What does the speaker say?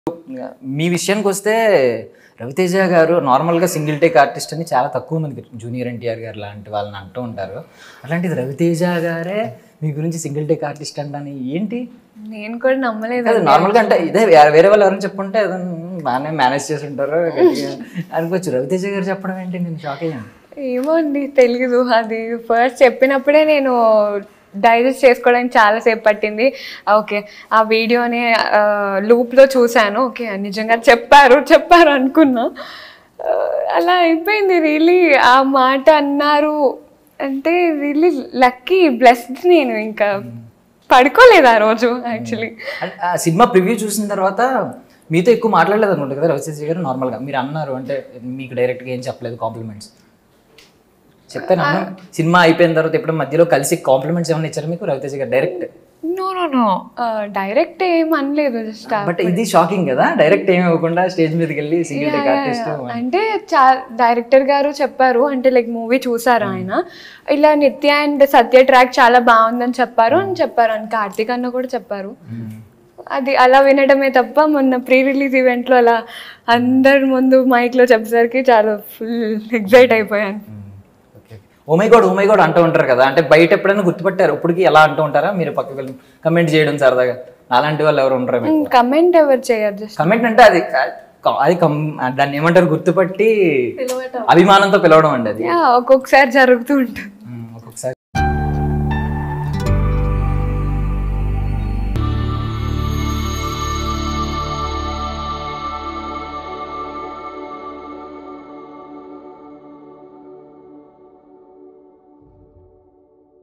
మీ విషయానికి వస్తే రవితేజ గారు నార్మల్గా సింగిల్ టేక్ ఆర్టిస్ట్ అని చాలా తక్కువ మందికి జూనియర్ ఎన్టీఆర్ గారు లాంటి వాళ్ళని అంటూ ఉంటారు అలాంటిది రవితేజ గారే మీ గురించి సింగిల్ టేక్ ఆర్టిస్ట్ అంటాని ఏంటి నేను కూడా నమ్మలేదు అది నార్మల్గా అంటే ఇదే వేరే- వేరే వాళ్ళు ఎవరైనా చెప్పుంటే ఏదో బాగానే మేనేజ్ చేసి ఉంటారు గట్టిగా అనుకోవచ్చు రవితేజ గారు చెప్పడం ఏంటి నేను షాక్ అయ్యాను ఏమో అండి తెలీదు అది ఫస్ట్ చెప్పినప్పుడే నేను డైజెస్ట్ చేసుకోవడానికి చాలాసేపు పట్టింది ఓకే ఆ వీడియోని లూప్లో చూశాను ఓకే నిజంగా చెప్పారు చెప్పారు అనుకున్నా ఆ, అలా అయిపోయింది రియలీ ఆ మాట అన్నారు అంటే రియలీ లక్కీ బ్లెస్డ్ నేను ఇంకా పడుకోలేదు ఆ రోజు యాక్చువల్లీ అంటే ఆ సినిమా ప్రివ్యూ చూసిన తర్వాత మీతో ఎక్కువ మాట్లాడలేదు అనుకుంటా కదా రవితేజ గారు నార్మల్గా మీరు అన్నారు అంటే మీకు డైరెక్ట్గా ఏం చెప్పలేదు కాంప్లిమెంట్స్ చెప్తాను సినిమా అయిపోయిన తర్వాత ఎప్పుడు మధ్యలో కలిసి కాంప్లిమెంట్స్ ఏమైనా ఇచ్చారు మీకు Ravi Teja garu direct no no no direct ఏం అనలేదు జస్ట్ బట్ ఇది షాకింగ్ కదా డైరెక్ట్ ఏమి ఇవ్వకుండా స్టేజ్ మీదకి వెళ్ళి సింగిల్ టేక్ ఆర్టిస్ట్ అంటే చా డైరెక్టర్ గారు చెప్పారు అంటే లైక్ మూవీ చూసారు ఆయన ఇలా నిత్య అండ్ సత్య ట్రాక్ చాలా బాగుందని చెప్పారు అని చెప్పారు అని కార్తీక్ అన్న కూడా చెప్పారు అది అలా వినడమే తప్ప మొన్న ప్రీ రిలీజ్ ఈవెంట్లో అలా అందరి ముందు మైక్లో చెప్పేసరికి చాలా ఫుల్ ఎగ్జైట్ అయిపోయాను ఓమై గోడ్ ఓమై గోడ్ అంటూ ఉంటారు కదా అంటే బయట ఎప్పుడైనా గుర్తుపట్టారు ఇప్పటికి ఎలా అంటూ ఉంటారా మీరు పక్కకి వెళ్ళి కమెంట్ చేయడం సరదాగా అలాంటి వాళ్ళు ఎవరు ఉండరు మీకు కమెంట్ ఎవరు చేయరు జస్ట్ కమెంట్ అంటే అది అది కం- దాన్ని ఏమంటారు గుర్తుపట్టి అభిమానంతో పిలవడం అండి అది ఒక్కొక్కసారి జరుగుతూ ఉంటుంది